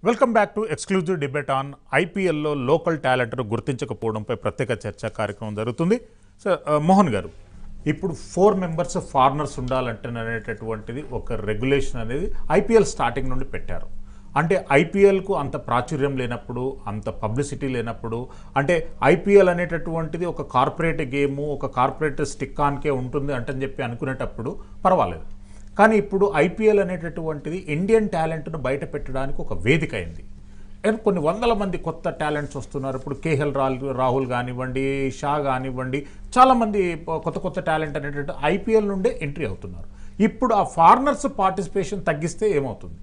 Welcome back to exclusive debate on ఐపీఎల్లో local టాలెంట్ను గుర్తించకపోవడంపై ప్రత్యేక చర్చా కార్యక్రమం జరుగుతుంది సార్ ఆ, మోహన్ గారు ఇప్పుడు ఫోర్ మెంబర్స్ ఫారినర్స్ ఉండాలంటే అనేటటువంటిది ఒక రెగ్యులేషన్ అనేది ఐపీఎల్ స్టార్టింగ్ నుండి పెట్టారు అంటే ఐపీఎల్కు అంత ప్రాచుర్యం లేనప్పుడు అంత పబ్లిసిటీ లేనప్పుడు అంటే ఐపీఎల్ అనేటటువంటిది ఒక కార్పొరేట్ గేము ఒక కార్పొరేట్ స్టిక్ ఆన్కే ఉంటుంది అంటని చెప్పి అనుకునేటప్పుడు పర్వాలేదు కానీ ఇప్పుడు ఐపీఎల్ అనేటటువంటిది ఇండియన్ టాలెంట్ను బయట పెట్టడానికి ఒక వేదిక అయింది అండ్ కొన్ని వందల మంది కొత్త టాలెంట్స్ వస్తున్నారు ఇప్పుడు కేఎల్ రాహుల్ రాహుల్ కానివ్వండి షా కానివ్వండి చాలామంది కొత్త కొత్త టాలెంట్ అనేటువంటి ఐపీఎల్ నుండే ఎంట్రీ అవుతున్నారు ఇప్పుడు ఆ ఫారినర్స్ పార్టిసిపేషన్ తగ్గిస్తే ఏమవుతుంది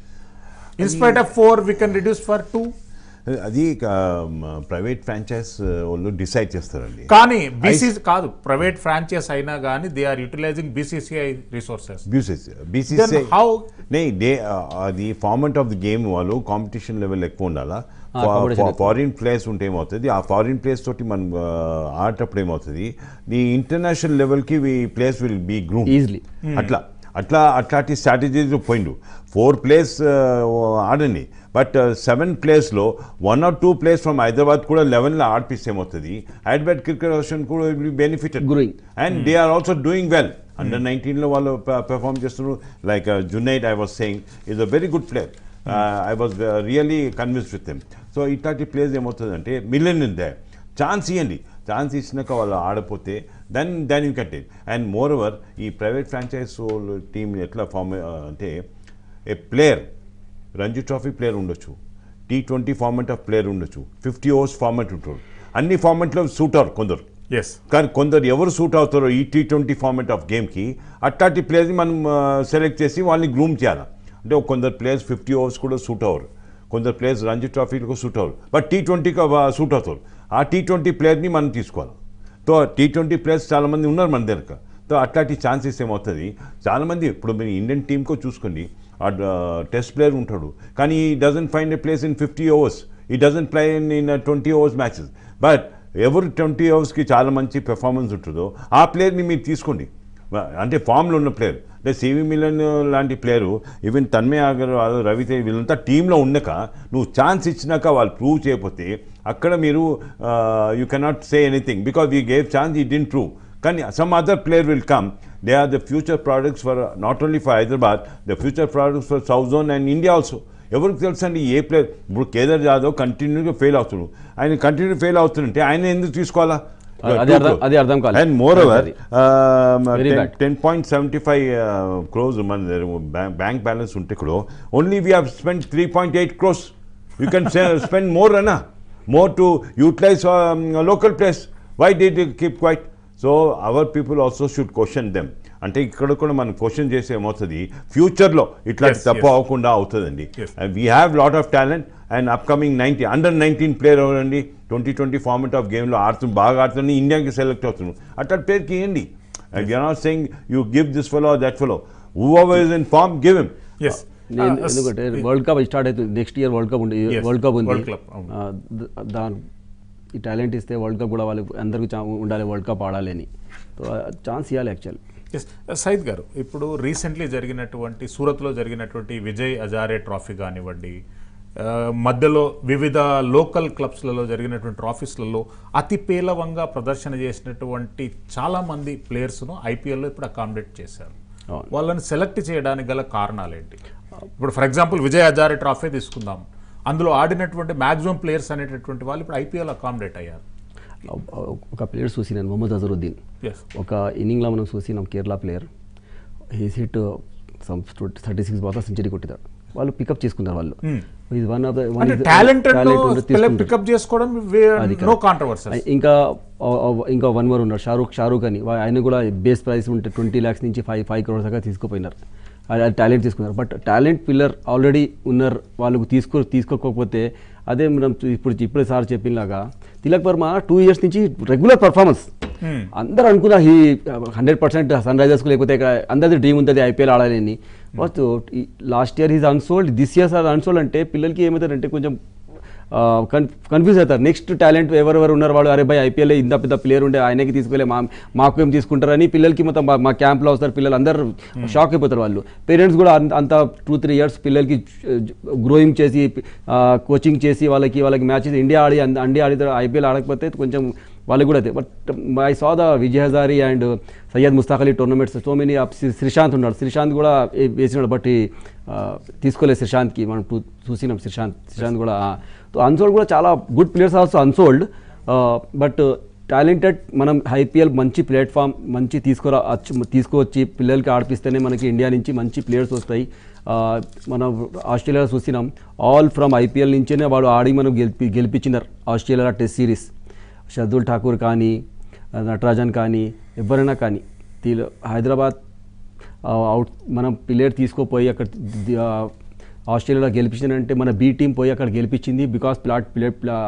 in spite of four we can reduce for two అది ప్రైవేట్ ఫ్రాంచైజ్ వాళ్ళు డిసైడ్ చేస్తారండి కానీ బీసీసీ కాదు ప్రైవేట్ ఫ్రాంచైజ్ అయినా కానీ they are utilising BCCI resources BCC BCC Then how- నే డే అది ఫార్మెంట్ ఆఫ్ ది గేమ్ వాళ్ళు కాంపిటీషన్ లెవెల్ ఎక్కువ ఉండాలా competition ఎక్కువ. ఫారిన్ ప్లేయర్స్ ఉంటే ఏమవుతుంది ఆ ఫారిన్ ప్లేయర్స్ తోటి మనం ఆ, ఆడేటప్పుడు ఏమవుతుంది ది ఇంటర్నేషనల్ లెవెల్కి players will be groom Easily. అట్లా అట్లా అట్లాంటి స్ట్రాటజీస్ పోయిండు ఫోర్ ప్లేయర్స్ ఆడండి బట్ సెవెన్ ప్లేయర్స్లో one or two players from Hyderabad కూడా లెవెన్లో ఆడిపిస్తే ఏమవుతుంది హైదరాబాద్ క్రికెట్ అసోసియేషన్ కూడా will benefited Growing. And they are also doing well under నైన్టీన్లో వాళ్ళు పెర్ఫామ్ చేస్తున్నారు like Junaid I was saying is a very good player I was really convince with him so ఇట్లాంటి players ఏమవుతుందంటే మిలియన్ దే ఛాన్స్ ఇవ్వండి chance ఇచ్చినాక వాళ్ళు ఆడపోతే then then you get it and more moreover ఈ ప్రైవేట్ ఫ్రాంచైజ్ టీమ్ ఎట్లా form అంటే a player Ranji trophy player ఉండొచ్చు T twenty format of player ఉండొచ్చు ఫిఫ్టీ ఓవర్స్ ఫార్మెట్ ఉంటారు అన్ని ఫార్మెట్లో సూట్ అవర్ కొందరు ఎస్ కానీ కొందరు ఎవరు సూట్ అవుతారో ఈ టీ ట్వంటీ ఫార్మెట్ ఆఫ్ గేమ్కి అట్లాంటి ప్లేయర్ని మనం సెలెక్ట్ చేసి వాళ్ళని గ్రూమ్ చేయాలి అంటే ఒక కొందరు ప్లేయర్స్ ఫిఫ్టీ ఓవర్స్ కూడా సూట్ అవ్వరు కొందరు ప్లేయర్స్ రంజీ ట్రోఫీలకు సూట్ అవ్వరు బట్ టీ ట్వంటీకి సూట్ అవుతారు ఆ టీ ట్వంటీ ప్లేయర్ని మనం తీసుకోవాలి సో టీ ట్వంటీ ప్లేయర్స్ చాలామంది ఉన్నారు మన దగ్గర సో అట్లాంటి ఛాన్సెస్ ఏమవుతుంది చాలామంది ఇప్పుడు మీరు ఇండియన్ టీంకో చూసుకోండి ఆ టెస్ట్ ప్లేయర్ ఉంటాడు కానీ he doesn't find a place in fifty overs he doesn't play in in twenty overs matches but ఎవరు ట్వంటీ ఓవర్స్కి చాలా మంచి పెర్ఫార్మెన్స్ ఉంటుందో ఆ ప్లేయర్ని మీరు తీసుకోండి అంటే ఫామ్లో ఉన్న ప్లేయర్ అంటే సివి మిలన్ లాంటి ప్లేయరు ఈవెన్ తన్మయ్ అగర్వాల్ రవితేజ్ వీళ్ళంతా టీంలో ఉండక నువ్వు ఛాన్స్ ఇచ్చినాక వాళ్ళు ప్రూవ్ చేయకపోతే అక్కడ మీరు you cannot say anything because you gave chance he didn't prove కానీ some other player will come they are the future products for not only for Hyderabad the future products for south zone and India also ఎవరికి తెలుసు అండి ఏ player ఇప్పుడు కేదార్ జాదవ్ కంటిన్యూగా fail అవుతున్నాడు ఆయన continue fail అవుతుంటే ఆయన ఎందుకు తీసుకోవాలా అది అర్థం- అది అర్థం కాలేదు. అండ్ మోర్ ఓవర్ అది. Very bad. Ten point seventy five crores మన బ్యాంక్ బ్యాలెన్స్ ఉంటే కూడా only we have spend three point eight crores you can spend more అన్నా more to utilise local place why did keep quiet so our people also should question them అంటే ఇక్కడ కూడా మనం question చేస్తే ఏమవుతుంది ఫ్యూచర్లో ఇట్లాంటి Yes, తప్పు yes. అవ్వకుండా అవుతుందండి Yes. We have lot of talent and upcoming ninety under nineteen player ఎవరండి ట్వంటీ ట్వంటీ ఫార్మెట్ ఆఫ్ గేమ్లో ఆడుతుంది బాగా ఆడుతుంది ఇండియాకి సెలెక్ట్ అవుతున్నాడు అట్లాంటి ప్లేయర్కి ఇవ్వండి you're not saying you give this fellow that fellow who over is in form give him yes నేను ఎందుకంటే వరల్డ్ కప్ స్టార్ట్ అవుతుంది నెక్స్ట్ ఇయర్ వరల్డ్ కప్ ఉంది Yes, వరల్డ్ కప్ ఉంది World Cup, అవును. ఆ, ద- దాని ఈ టాలెంట్ ఇస్తే వరల్డ్ కప్ కూడా వాళ్ళకి అందరికీ చా- ఉండాలి వరల్డ్ కప్ ఆడాలి అని సో ఛాన్స్ ఇవ్వాలి యాక్చువల్ ఎస్ సైద్ గారు ఇప్పుడు రీసెంట్లీ జరిగినటువంటి సూరత్లో జరిగినటువంటి విజయ్ హజారే ట్రాఫీ కానివ్వండి ఆ, మధ్యలో వివిధ లోకల్ క్లబ్స్లలో జరిగినటువంటి ట్రాఫీస్లలో అతి పేలవంగా ప్రదర్శన చేసినటువంటి చాలామంది ప్లేయర్స్ను ఐపీఎల్లో ఇప్పుడు అకామిడేట్ చేశారు అవును. వాళ్ళని సెలెక్ట్ చేయడానికి గల కారణాలు ఏంటి ఇప్పుడు for example Vijay Hazare trophy తీసుకుందాం అందులో ఆడినటువంటి మ్యాక్సిమం ప్లేయర్స్ అనేటటువంటి వాళ్ళు ఇప్పుడు ఐపీఎల్ అకామిడేట్ అయ్యారు ఒక ప్లేయర్ చూసి నేను మొహమ్మద్ అజరుద్దీన్ ఎస్ ఒక ఇన్నింగ్లో మనం చూసి ನಮ್ಮ Kerala player he's hit some thirty six balls century కొట్టిదాడు వాళ్ళు పికప్ చేసుకున్నారు వాళ్ళు ఇది వన్ ఆఫ్ ద అంటే టాలెంట్ పికప్ చేసుకోవడం నో కాంట్రవర్సీ ఇంకా ఆ- ఆ- ఇంకా వన్ మోర్ ఉన్నాడు షారూక్ షారూక్ అని వా- ఆయన కూడా బేస్ ప్రైస్ ఉంటే ట్వంటీ ల్యాక్స్ నుంచి ఫైవ్ ఫైవ్ క్రోర్స్ దాకా తీసుకుపోయినారు టాలెంట్ తీసుకున్నారు బట్ టాలెంట్ పిల్లర్ ఆల్రెడీ ఉన్నారు వాళ్ళకు తీసుకో తీసుకోకపోతే అదే మనం చూ- ఇప్పుడు ఇప్పుడే సార్ చెప్పినలాగా తిలక్ వర్మ టూ ఇయర్స్ నుంచి రెగ్యులర్ పర్ఫార్మెన్స్ అందరూ అనుకున్నా ఈ హండ్రెడ్ పర్సెంట్ సన్ రైజర్స్కు లేకపోతే ఇక్కడ అందరిది డ్రీమ్ ఉంటుంది ఐపీఎల్ ఆడాలని first last year is unsold this years are unsold అంటే పిల్లలకి ఏమవుతారంటే కొంచెం కన్ఫ్యూజ్ అవుతారు నెక్స్ట్ టాలెంట్ ఎవరెవరు ఉన్నారు వాళ్ళు అరే భయ్ ఐపీఎల్ ఇంత పెద్ద ప్లేయర్ ఉండే ఆయనకి తీసుకెళ్ళి మా మాకు ఏం తీసుకుంటారని పిల్లలకి మొత్తం మా- మా క్యాంప్లో వస్తారు పిల్లలు అందరూ షాక్ అయిపోతారు వాళ్ళు పేరెంట్స్ కూడా అంత- అంత టూ త్రీ ఇయర్స్ పిల్లలకి గ్రోయింగ్ చేసి కోచింగ్ చేసి వాళ్ళకి వాళ్ళకి మ్యాచెస్ ఇండియా ఆడి ఇండియా ఆడి ఐపీఎల్ ఆడకపోతే కొంచెం వాళ్ళకి కూడా అయితే but I saw the Vijay Hazare and Syed Mushtaq Ali tournaments so many Sreesanth ఉన్నాడు శ్రీశాంత్ కూడా ఏ- వేసినాడు బట్ ఈ, ఆ, తీసుకోలేదు శ్రీశాంత్కి మనం చూ- చూసినాం శ్రీశాంత్ శ్రీశాంత్ కూడా అన్సోల్డ్ కూడా చాలా good players also unsold but talented మనం ఐపీఎల్ మంచి ప్లాట్ఫామ్ మంచి తీసుకురా అచ్చు- తీసుకువచ్చి పిల్లలకి ఆడిపిస్తేనే మనకి ఇండియా నుంచి మంచి ప్లేయర్స్ వస్తాయి ఆ, మనం ఆస్ట్రేలియా చూసినాం ఆల్ ఫ్రమ్ ఐపీఎల్ నుంచేనే వాడు ఆడి మనం గెలిపి గెలిపించినారు Australia test series Shardul Thakur కానీ నటరాజన్ కానీ ఎవరైనా కానీ తీలో హైదరాబాద్ ఆ, అవుట్ మనం ప్లేయర్ తీసుకోపోయి అక్కడ ది- ఆ, ఆస్ట్రేలియాలో గెలిపించిందంటే మన బీ టీం పోయి అక్కడ గెలిపించింది బికాస్ ప్లాట్ ప్లే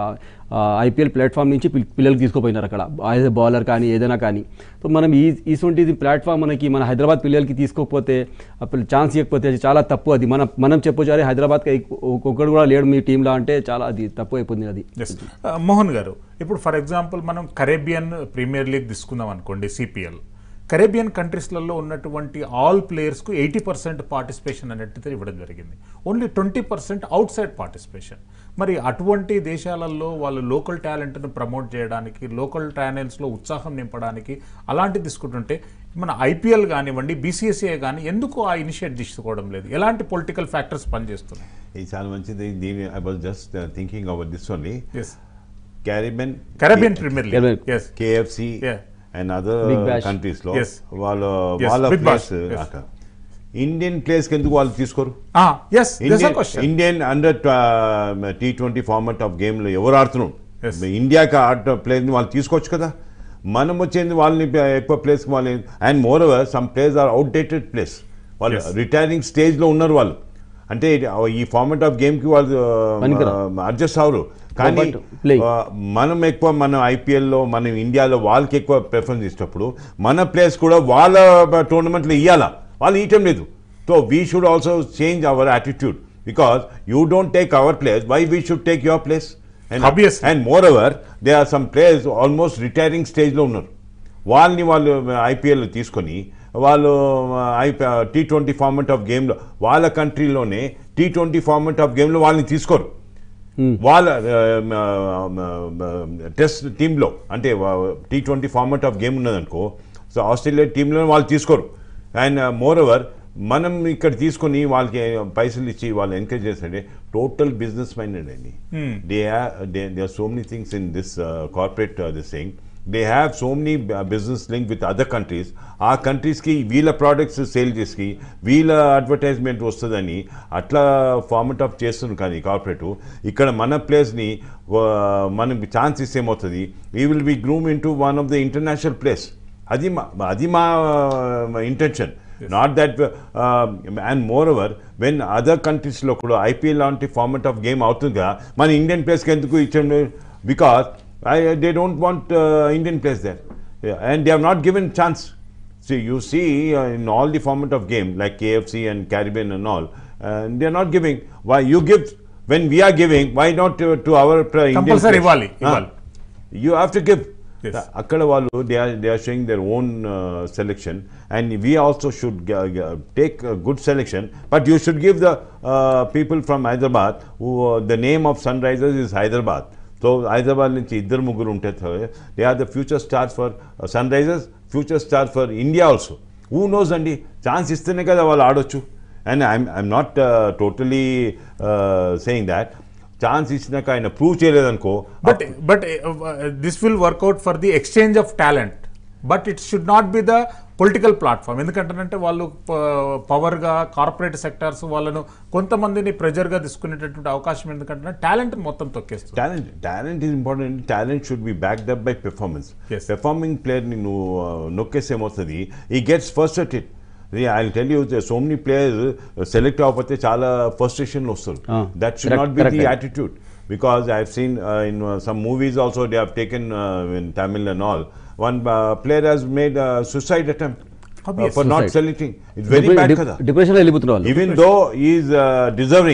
ఐపీఎల్ ప్లాట్ఫామ్ నుంచి పిల్- పిల్లలు తీసుకుపోయినారు అక్కడ యాజ్ బౌలర్ కానీ ఏదైనా కానీ సో మనం ఈ ఇటువంటి ప్లాట్ఫామ్ మనకి మన హైదరాబాద్ పిల్లలకి తీసుకోకపోతే అప్పుడు ఛాన్స్ ఇవ్వకపోతే అది చాలా తప్పు అది మనం మనం చెప్పొచ్చు అరే హైదరాబాద్కి ఒక్కడు కూడా లేడు మీ టీంలో అంటే చాలా అది తప్పు అయిపోయింది అది ఎస్ మోహన్ గారు ఇప్పుడు ఫర్ ఎగ్జాంపుల్ మనం కరేబియన్ ప్రీమియర్ లీగ్ తీసుకుందాం అనుకోండి సిపిఎల్ కరేబియన్ కంట్రీస్లలో ఉన్నటువంటి ఆల్ ప్లేయర్స్కు ఎయిటీ పర్సెంట్ పార్టిసిపేషన్ అనేది ఇవ్వడం జరిగింది only twenty percent outside participation మరి అటువంటి దేశాలలో వాళ్ళు లోకల్ టాలెంట్ను ప్రమోట్ చేయడానికి లోకల్ టాలెంట్స్లో ఉత్సాహం నింపడానికి అలాంటివి తీసుకుంటుంటే మన ఐపీఎల్ కానివ్వండి బీసీఎస్ఏ కానీ ఎందుకు ఆ ఇనిషియేట్ తీసుకోవడం లేదు ఎలాంటి పొలిటికల్ ఫ్యాక్టర్స్ పనిచేస్తున్నాయి ఇది చాలా మంచిది దీని I was just thinking about this only yes Caribbean Caribbean premier league Caribbean. Yes KFC Yeah. And other Big Bash. Countries లో Yes. వాళ్ళ Yes, వాళ్ళ Big Bash. Players Yes. అక్కడ ఇండియన్ ప్లేస్ ఎందుకు వాళ్ళు తీసుకోరు yes this question Indian under T twenty format of game లో ఎవరు ఆడుతున్నాం Yes. ఇండియాకి ఆడ ప్లేయర్ని వాళ్ళు తీసుకోవచ్చు కదా మనం వచ్చేది వాళ్ళని ఎక్కువ ప్లేస్ వాళ్ళని and more over some players are outdated players వాళ్ళు Yes. రిటైరింగ్ స్టేజ్ లో ఉన్నారు వాళ్ళు అంటే ఇది- ఈ ఫార్మాట్ ఆఫ్ గేమ్ కి వాళ్ళు పనికిరా. అడ్జస్ట్ అవరు కానీ But play. ఆ, మనం ఎక్కువ మన ఐపీఎల్లో మనం ఇండియాలో వాళ్ళకి ఎక్కువ ప్రిఫరెన్స్ ఇచ్చినప్పుడు మన ప్లేయర్స్ కూడా వాళ్ళ టోర్నమెంట్లో ఇవ్వాలా వాళ్ళు ఇయటం లేదు so we should also change our attitude because you don't take our players why we should take your players Obviously. And more over they are some players almost retiring స్టేజ్లో ఉన్నారు వాళ్ళని వాళ్ళు ఐపీఎల్ తీసుకొని వాళ్ళు IP T twenty format of గేమ్లో వాళ్ళ కంట్రీలోనే T twenty format of గేమ్లో వాళ్ళని తీసుకోరు వాళ్ళ టెస్ట్ టీంలో అంటే T twenty format of game ఉన్నదనుకో సో ఆస్ట్రేలియా టీంలో వాళ్ళు తీసుకోరు అండ్ మోర్ ఓవర్ మనం ఇక్కడ తీసుకొని వాళ్ళకి పైసలు ఇచ్చి వాళ్ళు ఎంకరేజ్ చేస్తే టోటల్ బిజినెస్ మైండెడ్ అండి they they are so many things in this corporate this thing they have so many business link with other countries ఆ కంట్రీస్కి వీళ్ళ ప్రోడక్ట్స్ సేల్ చేసి వీళ్ళ అడ్వర్టైజ్మెంట్ వస్తుందని అట్లా ఫార్మట్ ఆఫ్ చేస్తుంది కానీ కార్పొరేట్ ఇక్కడ మన ప్లేస్ని మనకి ఛాన్స్ ఇస్తే ఏమవుతుంది we will be groom in to one of the international players అది మా అది మా intention not that and more over when other కంట్రీస్లో కూడా ఐపీఎల్ లాంటి ఫార్మట్ ఆఫ్ గేమ్ అవుతుందిగా మన ఇండియన్ ప్లేస్కి ఎందుకు ఇచ్చండి because I, they don't want uh, Indian players there. Yeah, and they have not given chance. See, you see uh, in all the format of game like KFC and Caribbean and all, and they are not giving. Why you give when we are giving? Why not to, to our uh, Indian Compulsory players? ఇవ్వాలి, Huh? ఇవ్వాలి. You have to give. Yes. అక్కడ వాళ్ళు they are they are showing their own selection and we also should take good selection but you should give the people from Hyderabad the name of Sunrisers is Hyderabad so Hyderabad నుంచి ఇద్దరు ముగ్గురు ఉంటే they are the future stars for Sunrisers future stars for India also who knows అండి chance ఇస్తేనే కదా వాళ్ళు ఆడొచ్చు and I'm I'm not totally saying that chance ఇచ్చినాక ఆయన ప్రూవ్ చేయలేదనుకో but but this will work out for the exchange of talent but it should not be the political platform ఎందుకంటే వాళ్ళు పవర్గా కార్పొరేట్ సెక్టార్స్ వాళ్ళను కొంతమందిని ప్రెజర్గా తీసుకునేటటువంటి అవకాశం ఎందుకంటే టాలెంట్ మొత్తం తొక్కేస్తుంది talent talent is important talent should be backed up by performance Yes. Performing ప్లేయర్ని నువ్వు నొక్కేస్తే ఏమవుతుంది ఈ gets first at it I tell you so many players select అవ్వకపోతే చాలా ఫస్ట్రేషన్లో వస్తారు Ah, that should correct, not be the correct. Attitude because I have seen in some movies also they have taken in Tamil and all one player has made suicide attempt Obvious. For not Suicide. Selecting it's very bad కదా డిప్రెషన్లో వెళ్ళిపోతున్నారు వాళ్ళు even though he is uh, deserving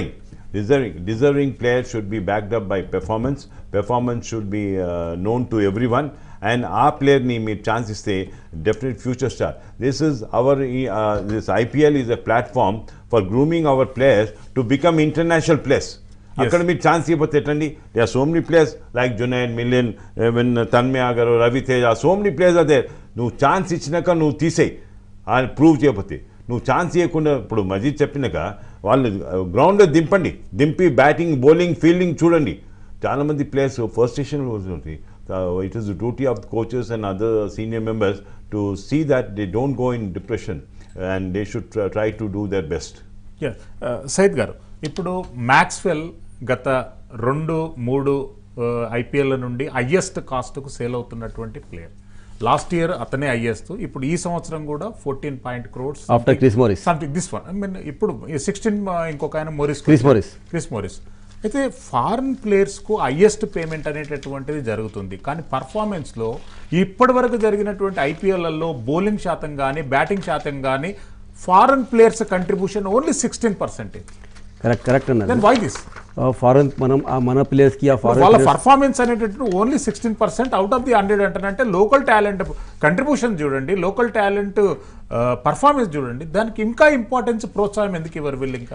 deserving deserving players should be backed up by performance performance should be uh, known to everyone and ఆ ప్లేయర్ని మీరు chance ఇస్తే definite future star this is our this IPL is a platform for grooming our players to become international players అక్కడ మీరు chance ఇవ్వకపోతే ఎట్టండి they are so many players like Junaid మిలియన్ వెన్ తన్మయ గారు రవితేజ సో మెనీ ప్లేయర్స్ అదే నువ్వు ఛాన్స్ ఇచ్చినాక నువ్వు తీసేయి ఆయన ప్రూవ్ చేయకపోతే నువ్వు ఛాన్స్ ఇవ్వకుండా ఇప్పుడు మజీద్ చెప్పినాక వాళ్ళు గ్రౌండ్లో దింపండి దింపి బ్యాటింగ్ బౌలింగ్ ఫీల్డింగ్ చూడండి చాలామంది ప్లేయర్స్ ఫస్ట్ స్టేషన్ ఉంటుంది it is duty of coaches and other senior members to see that they don't go in depression and they should try to do their best Yeah. Uh, Syed గారు ఇప్పుడు Maxwell గత రెండు మూడు ఐపీఎల్ నుండి highest కాస్ట్కు sale అవుతున్నటువంటి ప్లేయర్ లాస్ట్ ఇయర్ అతనే హయ్యెస్ట్ ఇప్పుడు ఈ సంవత్సరం కూడా fourteen point crores After Chris Morris. Something this one I mean ఇప్పుడు సిక్స్టీన్ ఇంకొక ఆయన Morris Chris Morris. Chris Morris అయితే ఫారిన్ ప్లేయర్స్కు హయ్యెస్ట్ పేమెంట్ అనేటటువంటిది జరుగుతుంది కానీ పర్ఫార్మెన్స్లో ఇప్పటి వరకు జరిగినటువంటి ఐపీఎల్లలో బౌలింగ్ శాతం కానీ బ్యాటింగ్ శాతం కానీ foreign players contribution only sixteen percentage correct correct then అన్నది వై దిస్ ఫారెన్ మనం ఆ మన ప్లేయర్స్కి ఆ వాళ్ళ ఫారెన్ పర్ఫార్మెన్స్ అనేటట్టు only sixteen percent out of the hundred అంటారంటే లోకల్ టాలెంట్ కంట్రిబ్యూషన్ చూడండి లోకల్ టాలెంట్ పర్ఫార్మెన్స్ చూడండి దానికి ఇంకా ఇంపార్టెన్స్ ప్రోత్సాహం ఎందుకు ఇవ్వరు వీళ్ళు ఇంకా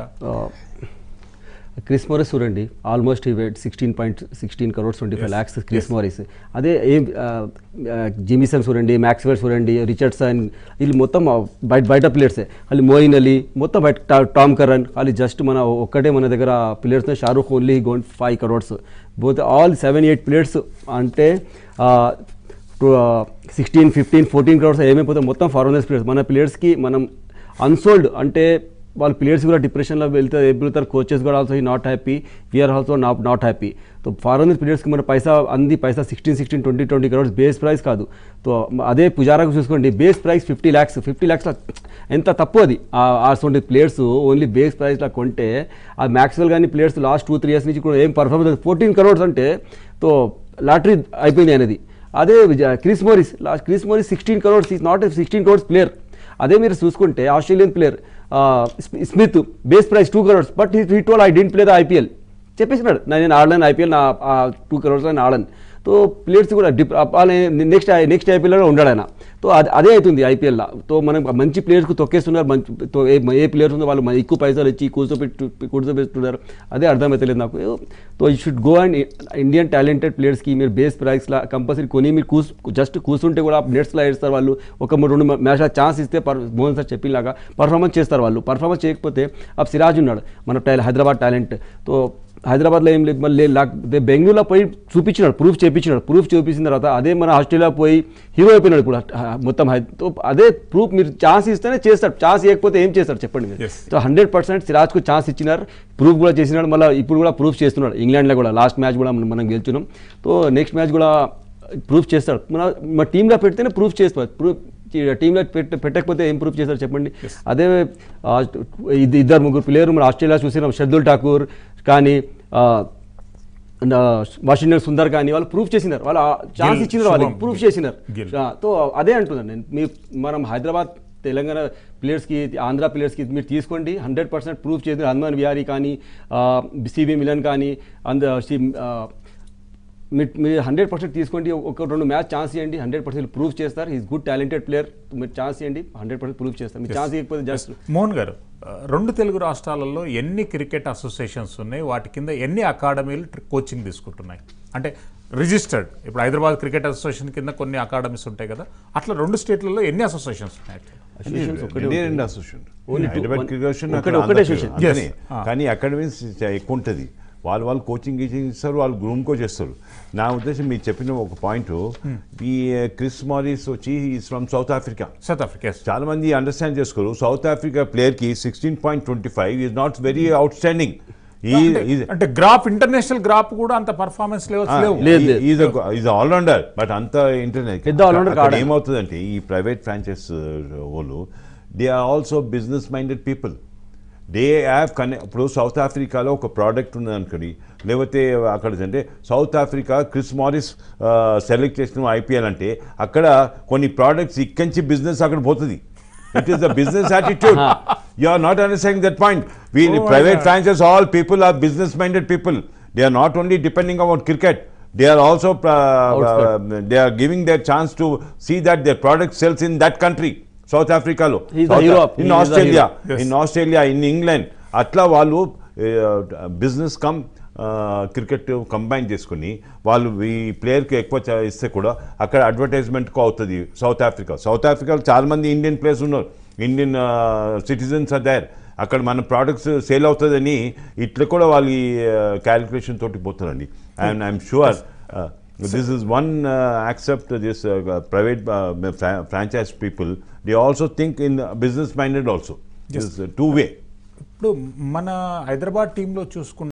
క్రిస్ మోరిస్ చూడండి ఆల్మోస్ట్ ఈ wait sixteen point sixteen crores twenty five lakhs Chris Morris అదే ఏం జిమిసన్ చూడండి మ్యాక్స్వెల్ చూడండి రిచర్డ్సన్ వీళ్ళు మొత్తం ఆ బయట బయట ప్లేయర్సే వాళ్ళు మోయిన్ అలీ మొత్తం బయట టా- టామ్ కరన్ వాళ్ళు జస్ట్ మన ఒక్కటే మన దగ్గర players Shahrukh only gone five crores both all seven eight players అంటే సిక్స్టీన్ ఫిఫ్టీన్ ఫోర్టీన్ క్రోడ్స్ ఏమైపోతాయి మొత్తం ఫారెనర్స్ ప్లేయర్స్ మన ప్లేయర్స్కి మనం అన్సోల్డ్ అంటే వాళ్ళ ప్లేయర్స్ కూడా డిప్రెషన్లో వెళ్తే వెళ్తారు కోచెస్ కూడా also not happy we are also not not happy so foreigner ప్లేయర్స్కి మన పైసా అంది పైసా sixteen sixteen twenty twenty crores base price కాదు సో అదే పుజారాకు చూసుకోండి base price fifty lakhs fifty lakhs ఎంత తప్పు అది అటువంటి ప్లేయర్స్ ఓన్లీ బేస్ ప్రైస్లో కొంటే ఆ మ్యాక్స్వెల్ కానీ players last two three years నుంచి కూడా ఏం పర్ఫార్మెన్స్ ఫోర్టీన్ కరోడ్స్ అంటే సో లాటరీ అయిపోయింది అనేది అదే విజ- Chris Morris last Chris Morris sixteen crores is not sixteen crores player అదే మీరు చూసుకుంటే Australian player Smith base price two crores but he told I didn't play the IPL చెప్పేసినాడు "నా- నేను ఆడలేను ఐపీఎల్ నా టూ కరోడ్స్ నేను ఆడను సో ప్లేయర్స్ కూడా డిప్ నెక్స్ట్ నెక్స్ట్ ఐపీఎల్లో ఉండాడు ఆయన సో అది అదే అవుతుంది ఐపీఎల్లో సో మనం మంచి ప్లేయర్స్కి తొక్కేస్తున్నారు మంచి తో- ఏ ఏ ప్లేయర్స్ ఉందో వాళ్ళు మ- ఎక్కువ పైసలు ఇచ్చి కూర్చోబెట్టు కూర్చోబెట్టున్నారు అదే అర్థమవుతలేదు నాకు so you should go and Indian talented ప్లేయర్స్కి మీరు బేస్ ప్రైస్లా కంపల్సరీ కొని మీరు కూస్ జస్ట్ కూర్చుంటే కూడా నెట్స్లో వేస్తారు వాళ్ళు ఒక మూడు రెండు మ్యాచ్ ఛాన్స్ ఇస్తే పర్ మోహన్ సార్ చెప్పినలాగా పర్ఫార్మెన్స్ చేస్తారు వాళ్ళు పర్ఫార్మెన్స్ చేయకపోతే ఆ సిరాజ్ ఉన్నాడు మన టైల్ హైదరాబాద్ టాలెంట్ సో హైదరాబాద్లో ఏం లేదు మళ్ళీ లాక్ దే బెంగళూరులో పోయి చూపించినాడు ప్రూఫ్ చేపించినాడు ప్రూఫ్ చూపించిన తర్వాత అదే మన ఆస్ట్రేలియా పోయి హీరో అయిపోయినాడు ఇప్పుడు ఆ, మొత్తం హై- తో అదే ప్రూఫ్ మీరు ఛాన్స్ ఇస్తేనే చేస్తాడు ఛాన్స్ ఇవ్వకపోతే ఏం చేస్తారు చెప్పండి మీరు Yes. సో హండ్రెడ్ పర్సెంట్ సిరాజ్కు ఛాన్స్ ఇచ్చినారు ప్రూఫ్ కూడా చేసినాడు మళ్ళీ ఇప్పుడు కూడా ప్రూఫ్ చేస్తున్నాడు ఇంగ్లాండ్లో కూడా లాస్ట్ మ్యాచ్ కూడా మనం- మనం గెలుచున్నాం సో నెక్స్ట్ మ్యాచ్ కూడా ప్రూఫ్ చేస్తాడు మన మన టీంలో పెడితేనే ప్రూఫ్ చేస్తారు ప్రూఫ్ టీంలో పెట్ట పెట్టకపోతే ఏం ప్రూఫ్ చేస్తారు చెప్పండి అదే ఆ, ఇది ఇద్దరు ముగ్గురు ప్లేయర్ మన ఆస్ట్రేలియా చూసినాం షర్దుల్ ఠాకూర్ కానీ ఆ, నా వాషింగ్టన్ సుందర్ కానీ వాళ్ళు ప్రూఫ్ చేసినారు వాళ్ళు ఛాన్స్ గిల్, ఇచ్చినారు వాళ్ళకి శుభం ప్రూఫ్ గిల్. చేసినారు గిల్. ఆ, తో అదే అంటున్నాను నేను మీ మనం హైదరాబాద్ తెలంగాణ ప్లేయర్స్కి ఆంధ్ర ప్లేయర్స్కి మీరు తీసుకోండి హండ్రెడ్ పర్సెంట్ ప్రూఫ్ చేసిన హనుమాన్ విహారీ కానీ సిబి మిలన్ కానీ అంద సి- ఆ, మీరు మీరు హండ్రెడ్ పర్సెంట్ తీసుకోండి ఒక రెండు మ్యాచ్ ఛాన్స్ ఇవ్వండి హండ్రెడ్ పర్సెంట్ ప్రూఫ్ చేస్తారు ఈజ్ గుడ్ టాలెంటెడ్ ప్లేయర్ మీరు ఛాన్స్ ఇవ్వండి హండ్రెడ్ పర్సెంట్ ప్రూఫ్ చేస్తారు మీరు ఛాన్స్ ఇవ్వకపోతే జస్ట్ మోహన్ గారు ఆ, రెండు తెలుగు రాష్ట్రాలలో ఎన్ని క్రికెట్ అసోసియేషన్స్ ఉన్నాయి వాటి కింద ఎన్ని అకాడమీలు ట్రి- కోచింగ్ తీసుకుంటున్నాయి అంటే రిజిస్టర్డ్ ఇప్పుడు హైదరాబాద్ క్రికెట్ అసోసియేషన్ కింద కొన్ని అకాడమీస్ ఉంటాయి కదా అట్లా రెండు స్టేట్లలో ఎన్ని అసోసియేషన్స్ ఉన్నాయి Associations ఒకటే రెండే ఉంటాయి. రెండు association Only two- Hyderabad one- cricket association ఒకటే- అక్కడ ఒకటే ఆంధ్ర association. అంతనే. Yes. Ah. కానీ అకాడమీస్ ఎక్కువ ఉంటుంది వాళ్ళు వాళ్ళు కోచింగ్ గీచింగ్ ఇస్తారు వాళ్ళు గ్రూమ్ కోచ్ చేస్తారు నా ఉద్దేశం మీరు చెప్పిన ఒక పాయింట్ ఈ క్రిస్ మారిస్ వచ్చి is from South Africa South Africa చాలా మంది అండర్స్టాండ్ చేసుకోరు సౌత్ ఆఫ్రికా ప్లేయర్ కి sixteen point twenty five is not very outstanding అంటే గ్రాఫ్ ఇంటర్నేషనల్ గ్రాఫ్ కూడా అంత పర్ఫార్మెన్స్ లెవెల్స్ లేవు లేదు, లేదు. ఈజ్ ఆల్రౌండర్ బట్ అంత ఇంటర్నెట్ పెద్ద all-rounder కాదు. ఏమవుతుందంటే ఈ ప్రైవేట్ ఫ్రాంచైజ్ వాళ్ళు they are also business minded people they have కనె ఇప్పుడు సౌత్ ఆఫ్రికాలో ఒక ప్రోడక్ట్ ఉంది అనుకోండి లేకపోతే అక్కడ అంటే South Africa Chris Morris select చేసిన ఐపీఎల్ అంటే అక్కడ కొన్ని ప్రోడక్ట్స్ ఇక్కడి నుంచి బిజినెస్ అక్కడ పోతుంది it is the business attitude You are not understanding that point. We Oh, private yeah. franchise, all people are business-minded people. They are not only depending on cricket. They are also uh, Outskirt. uh, they are giving their chance to see that their product sells in that country. South Africa లో He is the South- hero of- he in is the Australia, hero. Yes. in Australia, in England. అట్లా వాళ్ళు business come cricket combine చేసుకుని వాళ్ళు ఈ ప్లేయర్కి ఎక్కువ చ- ఇస్తే కూడా అక్కడ అడ్వర్టైజ్మెంట్కు అవుతుంది సౌత్ ఆఫ్రికా సౌత్ ఆఫ్రికాలో చాలా మంది ఇండియన్ ప్లేయర్స్ ఉన్నారు ఇండియన్ సిటిజన్స్ ఆర్ దేర్ అక్కడ మన ప్రోడక్ట్స్ సేల్ అవుతుందని ఇట్లా కూడా వాళ్ళు క్యాలిక్యులేషన్ తోటి పోతారండి and I'm sure this is one accept this private franchise people they also think in business minded also two way ఇప్పుడు మన హైదరాబాద్ టీంలో చూసుకుంటే